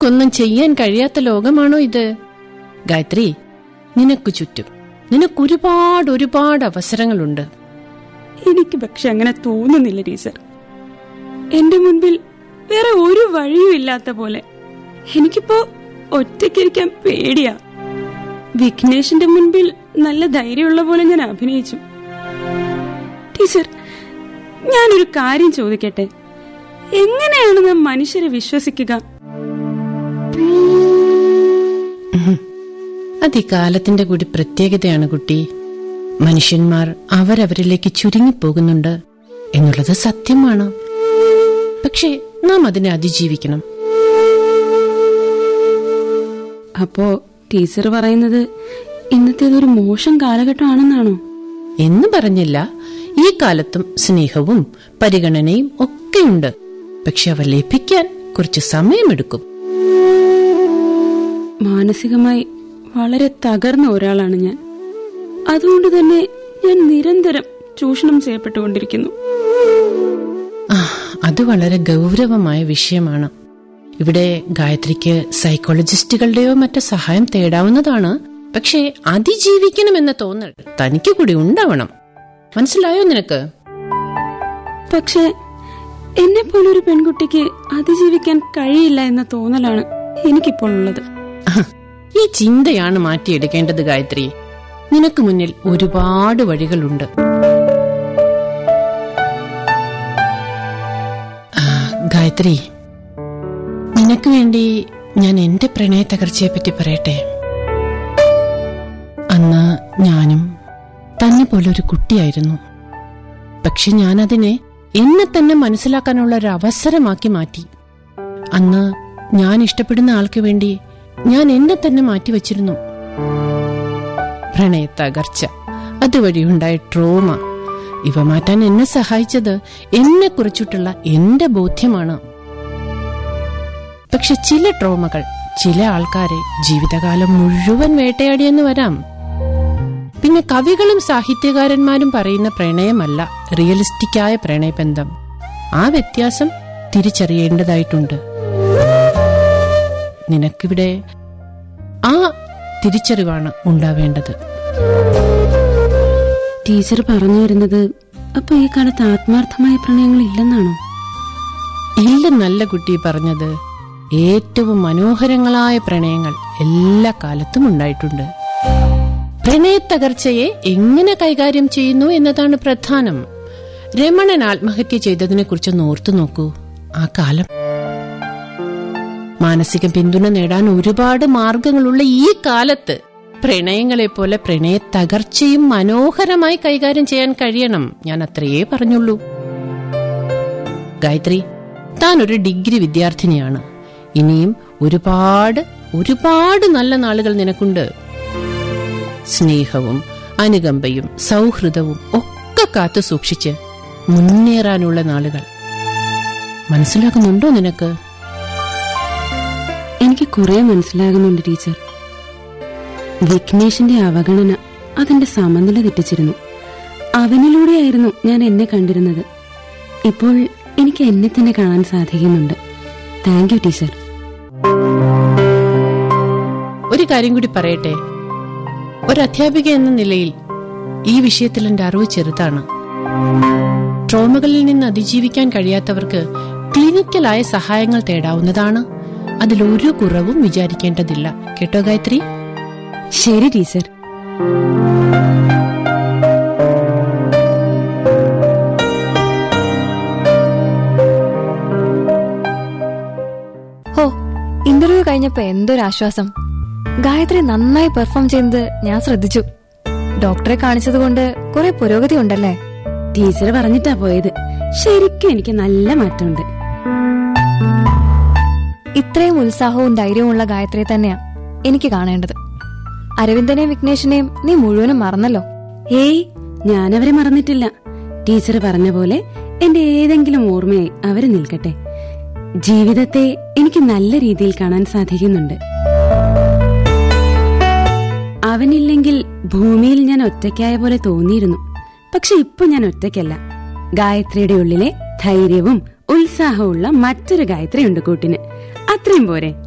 നിനക്കൊന്നും ചെയ്യാൻ കഴിയാത്ത ലോകമാണോ ഇത് ഗായത്രി നിനക്ക് ചുറ്റും നിനക്കൊരുപാട് ഒരുപാട് അവസരങ്ങളുണ്ട് എനിക്ക് പക്ഷെ അങ്ങനെ തോന്നുന്നില്ല ടീച്ചർ എന്റെ മുൻപിൽ വേറെ ഒരു വഴിയും ഇല്ലാത്ത പോലെ എനിക്കിപ്പോ ഒറ്റയ്ക്കിരിക്കാൻ പേടിയാ വിഘ്നേഷിന്റെ മുൻപിൽ നല്ല ധൈര്യമുള്ള പോലെ ഞാൻ അഭിനയിച്ചു ടീച്ചർ ഞാനൊരു കാര്യം ചോദിക്കട്ടെ എങ്ങനെയാണ് നാം മനുഷ്യരെ വിശ്വസിക്കുക അത് ഈ കാലത്തിന്റെ കൂടി പ്രത്യേകതയാണ് കുട്ടി മനുഷ്യന്മാർ അവരവരിലേക്ക് ചുരുങ്ങിപ്പോകുന്നുണ്ട് എന്നുള്ളത് സത്യമാണ് പക്ഷേ നാം അതിനെ അതിജീവിക്കണം അപ്പോ ടീച്ചർ പറയുന്നത് ഇന്നത്തേതൊരു മോശം കാലഘട്ടമാണെന്നാണോ എന്ന് പറഞ്ഞില്ല ഈ കാലത്തും സ്നേഹവും പരിഗണനയും ഒക്കെയുണ്ട് പക്ഷെ അവ ലഭിക്കാൻ കുറച്ച് സമയമെടുക്കും മാനസികമായി വളരെ തകർന്ന ഒരാളാണ് ഞാൻ അതുകൊണ്ട് തന്നെ ഞാൻ നിരന്തരം ചൂഷണം ചെയ്യപ്പെട്ടുകൊണ്ടിരിക്കുന്നു ആ, അത് വളരെ ഗൗരവമായ വിഷയമാണ് ഇവിടെ ഗായത്രിക്ക് സൈക്കോളജിസ്റ്റുകളുടെയോ മറ്റോ സഹായം തേടാവുന്നതാണ് പക്ഷേ അതിജീവിക്കണമെന്ന തോന്നൽ തനിക്ക് കൂടി ഉണ്ടാവണം മനസ്സിലായോ നിനക്ക് പക്ഷേ എന്നെ പോലൊരു പെൺകുട്ടിക്ക് അതിജീവിക്കാൻ കഴിയില്ല എന്ന തോന്നലാണ് എനിക്കിപ്പോൾ ഉള്ളത് ആഹ്, ഈ ചിന്തയാണ് മാറ്റിയെടുക്കേണ്ടത് ഗായത്രി നിനക്ക് മുന്നിൽ ഒരുപാട് വഴികളുണ്ട് ആ, ഗായത്രി നിനക്ക് വേണ്ടി ഞാൻ എന്റെ പ്രണയ തകർച്ചയെ പറ്റി പറയട്ടെ അന്ന് ഞാനും തന്നെ പോലെ ഒരു കുട്ടിയായിരുന്നു പക്ഷെ ഞാനതിനെ എന്നെ തന്നെ മനസ്സിലാക്കാനുള്ള ഒരു അവസരമാക്കി മാറ്റി അന്ന് ഞാൻ ഇഷ്ടപ്പെടുന്ന ആൾക്ക് വേണ്ടി ഞാൻ എന്നെ തന്നെ മാറ്റിവെച്ചിരുന്നു പ്രണയ തകർച്ച അതുവഴി ഉണ്ടായ ട്രോമ ഇവ മാറ്റാൻ എന്നെ സഹായിച്ചത് എന്നെ കുറിച്ചിട്ടുള്ള എന്റെ ബോധ്യമാണ് പക്ഷെ ചില ട്രോമകൾ ചില ആൾക്കാരെ ജീവിതകാലം മുഴുവൻ വേട്ടയാടിയെന്ന് വരാം പിന്നെ കവികളും സാഹിത്യകാരന്മാരും പറയുന്ന പ്രണയമല്ല റിയലിസ്റ്റിക്കായ പ്രണയബന്ധം ആ വ്യത്യാസം തിരിച്ചറിയേണ്ടതായിട്ടുണ്ട് നിനക്കിവിടെ ആ തിരിച്ചറിവാണ് ഉണ്ടാവേണ്ടത് ടീച്ചർ പറഞ്ഞു വരുന്നത് അപ്പൊ ഈ കാലത്ത് ആത്മാർത്ഥമായ പ്രണയങ്ങൾ ഇല്ലെന്നാണോ ഇല്ലെന്നല്ല കുട്ടി പറഞ്ഞത് ഏറ്റവും മനോഹരങ്ങളായ പ്രണയങ്ങൾ എല്ലാ കാലത്തും ഉണ്ടായിട്ടുണ്ട് പ്രണയത്തകർച്ചയെ എങ്ങനെ കൈകാര്യം ചെയ്യുന്നു എന്നതാണ് പ്രധാനം രമണൻ ആത്മഹത്യ ചെയ്തതിനെ കുറിച്ച് ഓർത്തു നോക്കൂ ആ കാലം മാനസിക പിന്തുണ നേടാൻ ഒരുപാട് മാർഗങ്ങളുള്ള ഈ കാലത്ത് പ്രണയങ്ങളെ പോലെ പ്രണയ തകർച്ചയും മനോഹരമായി കൈകാര്യം ചെയ്യാൻ കഴിയണം ഞാൻ അത്രയേ പറഞ്ഞുള്ളൂ ഗായത്രി താൻ ഒരു ഡിഗ്രി വിദ്യാർത്ഥിനിയാണ് ഇനിയും ഒരുപാട് ഒരുപാട് നല്ല നാളുകൾ നിനക്കുണ്ട് സ്നേഹവും അനുകമ്പയും സൗഹൃദവും ഒക്കെ കാത്തു സൂക്ഷിച്ച് മുന്നേറാനുള്ള നാളുകൾ മനസ്സിലാക്കുന്നുണ്ടോ നിനക്ക് എനിക്ക് കുറെ മനസ്സിലാകുന്നുണ്ട് ടീച്ചർ വിഘ്നേഷിന്റെ അവഗണന അതെന്റെ സമനില തെറ്റിച്ചിരുന്നു അവനിലൂടെയായിരുന്നു ഞാൻ എന്നെ കണ്ടിരുന്നത് ഇപ്പോൾ എനിക്ക് എന്നെ തന്നെ കാണാൻ സാധിക്കുന്നുണ്ട് താങ്ക് യു ടീച്ചർ ഒരു കാര്യം കൂടി പറയട്ടെ ഒരു അധ്യാപിക എന്ന നിലയിൽ ഈ വിഷയത്തിൽ എന്റെ അറിവ് ചെറുതാണ് ട്രോമകളിൽ നിന്ന് അതിജീവിക്കാൻ കഴിയാത്തവർക്ക് ക്ലിനിക്കലായ സഹായങ്ങൾ തേടാവുന്നതാണ് അതിലൊരു കുറവും വിചാരിക്കേണ്ടതില്ല കേട്ടോ ഗായത്രി ശരി ടീച്ചർ ഹോ ഇന്റർവ്യൂ കഴിഞ്ഞപ്പോ എന്തൊരു ആശ്വാസം ഗായത്രി നന്നായി പെർഫോം ചെയ്യുന്നത് ഞാൻ ശ്രദ്ധിച്ചു ഡോക്ടറെ കാണിച്ചതുകൊണ്ട് കുറെ പുരോഗതി ഉണ്ടല്ലേ ടീച്ചർ പറഞ്ഞിട്ടാ പോയത് ശരിക്കും എനിക്ക് നല്ല മാറ്റമുണ്ട് ഇത്രയും ഉത്സാഹവും ധൈര്യവുമുള്ള ഗായത്രിയെ തന്നെയാ എനിക്ക് കാണേണ്ടത് അരവിന്ദനെയും വിഘ്നേഷിനെയും നീ മുഴുവനും മറന്നല്ലോ ഏയ് ഞാനവരെ മറന്നിട്ടില്ല ടീച്ചർ പറഞ്ഞ പോലെ എന്റെ ഏതെങ്കിലും ഓർമ്മയായി അവര് നിൽക്കട്ടെ ജീവിതത്തെ എനിക്ക് നല്ല രീതിയിൽ കാണാൻ സാധിക്കുന്നുണ്ട് അവനില്ലെങ്കിൽ ഭൂമിയിൽ ഞാൻ ഒറ്റയ്ക്കായ പോലെ തോന്നിയിരുന്നു പക്ഷെ ഇപ്പൊ ഞാൻ ഒറ്റയ്ക്കല്ല ഗായത്രിയുടെ ഉള്ളിലെ ധൈര്യവും ഉത്സാഹവുമുള്ള മറ്റൊരു ഗായത്രിയുണ്ട് കൂട്ടിന് അത്രയും പോരെ